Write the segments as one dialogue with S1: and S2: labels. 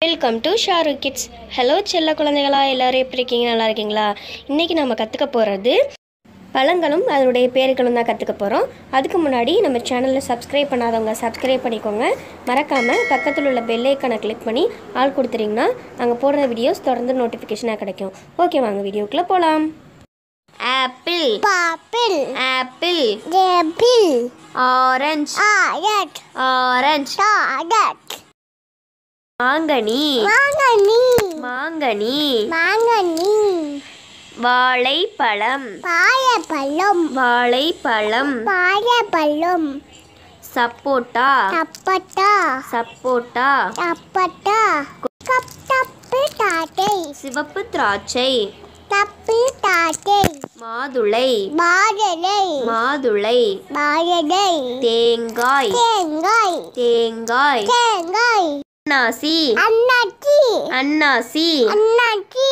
S1: Welcome to Sharu kids hello செல்ல குழந்தைகளா எல்லாரும் எப்படி இருக்கீங்க நல்லா இருக்கீங்களா இன்றைக்கி நம்ம கற்றுக்க போகிறது பழங்களும் அதனுடைய பேர்களும் தான் கற்றுக்க போகிறோம் அதுக்கு முன்னாடி நம்ம சேனலில் சப்ஸ்கிரைப் பண்ணாதவங்க சப்ஸ்கிரைப் பண்ணிக்கோங்க மறக்காமல் பக்கத்தில் உள்ள பெல் ஐக்கானை கிளிக் பண்ணி ஆள் கொடுத்துட்டிங்கன்னா நாங்கள் போடுற வீடியோஸ் தொடர்ந்து நோட்டிஃபிகேஷனாக கிடைக்கும் ஓகே வாங்க வீடியோக்குள்ளே போகலாம் apple
S2: Papil,
S1: apple
S2: Debil,
S1: orange
S2: Ayat,
S1: orange
S2: Tadat,
S1: மாங்கனி
S2: Mangani,
S1: மாங்கனி
S2: Mangani,
S1: வாழைப்பழம்
S2: Payapalum,
S1: வாழைப்பழம்
S2: Payapalum,
S1: சப்போட்டா
S2: Tapata,
S1: சப்போட்டா
S2: Tapata, Kap Tapi Tate,
S1: சிவப்பு திராட்சை
S2: Tapi Tate,
S1: மாதுளை
S2: Badalai,
S1: மாதுளை
S2: Badalai,
S1: தேங்காய்
S2: Tengai,
S1: தேங்காய்
S2: Tengai,
S1: அன்னாசி
S2: Anaki,
S1: அன்னாசி
S2: Anaki,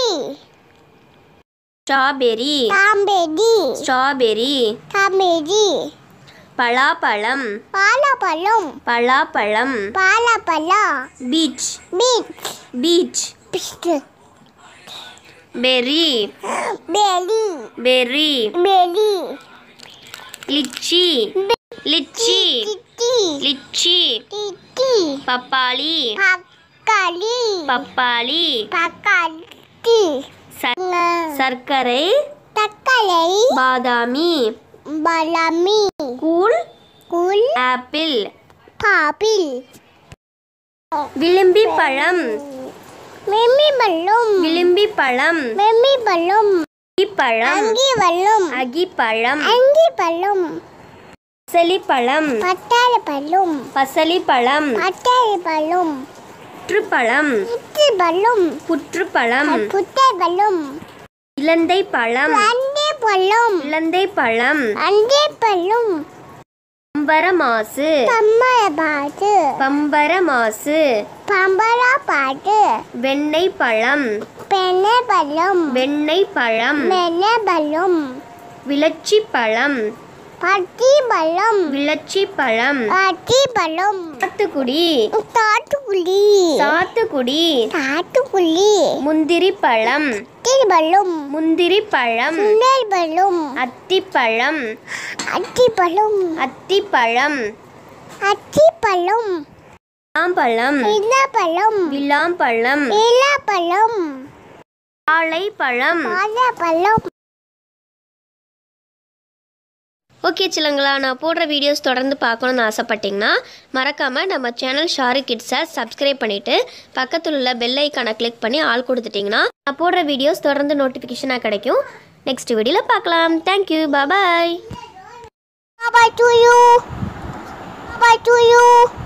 S1: strawberry
S2: Tambedi,
S1: strawberry
S2: Tamedi,
S1: பலாப்பழம்
S2: Palapalum,
S1: பலாப்பழம்
S2: Palapala,
S1: peach
S2: Beach,
S1: peach
S2: Pist,
S1: berry
S2: Belly,
S1: berry
S2: Belly,
S1: lychee lychee
S2: Titi,
S1: lychee
S2: Titi,
S1: பப்பாளி
S2: Pakali,
S1: பப்பாளி
S2: Pakati,
S1: ச- சர்க்கரை
S2: Takalai,
S1: பாதாமி
S2: Balami,
S1: கூல்
S2: Kul,
S1: ஆப்பிள்
S2: Papil,
S1: விளிம்பி பழம்
S2: Mimi Balum,
S1: விளிம்பி பழம்
S2: Mimi Balum,
S1: பழம்
S2: Angi Balum,
S1: அகிப்பழம்
S2: Angi Balum,
S1: பசலி பழம்
S2: Patal Balum,
S1: பசலி பழம்
S2: Patal Balum,
S1: புற்றுப்பழம்
S2: Itti Balum,
S1: புற்றுப்பழம்
S2: Putte Balum,
S1: இலந்தை பழம்
S2: Ande Balum,
S1: இலந்தை பழம்
S2: Ande Balum,
S1: பம்பரமாசு
S2: Pamara Batu,
S1: பம்பரமாசு
S2: Pambara Batu,
S1: வெண்ணெய் பழம்
S2: Pene Balum,
S1: வெண்ணெய் பழம்
S2: Mene Balum,
S1: விளச்சி பழம்
S2: Patti Balum,
S1: விளச்சி பழம்
S2: Patti Balum,
S1: சாத்துக்குடி
S2: Tatukuli,
S1: சாத்துக்குடி
S2: Tatukuli,
S1: முந்திரி பழம்
S2: Til Balum,
S1: முந்திரி பழம்
S2: Nel Balum,
S1: அத்திப்பழம்
S2: Atti Balum,
S1: அத்திப்பழம்
S2: Atti Balum,
S1: பழம்
S2: Ila Balum,
S1: விளாம்பழம்
S2: Ila Balum,
S1: வாழைப்பழம்
S2: Pala Balum.
S1: ஓகே சிலங்களா நான் போடுற வீடியோஸ் தொடர்ந்து பார்க்கணுன்னு ஆசைப்பட்டீங்கன்னா மறக்காமல் நம்ம சேனல் ஷாரு கிட்ஸை சப்ஸ்கிரைப் பண்ணிவிட்டு பக்கத்தில் உள்ள பெல் ஐக்கானை கிளிக் பண்ணி ஆள் கொடுத்துட்டிங்கன்னா நான் போடுற வீடியோஸ் தொடர்ந்து நோட்டிஃபிகேஷனாக கிடைக்கும் நெக்ஸ்ட் வீடியோவில் பார்க்கலாம் thank you bye
S2: Bye to you. Bye to you.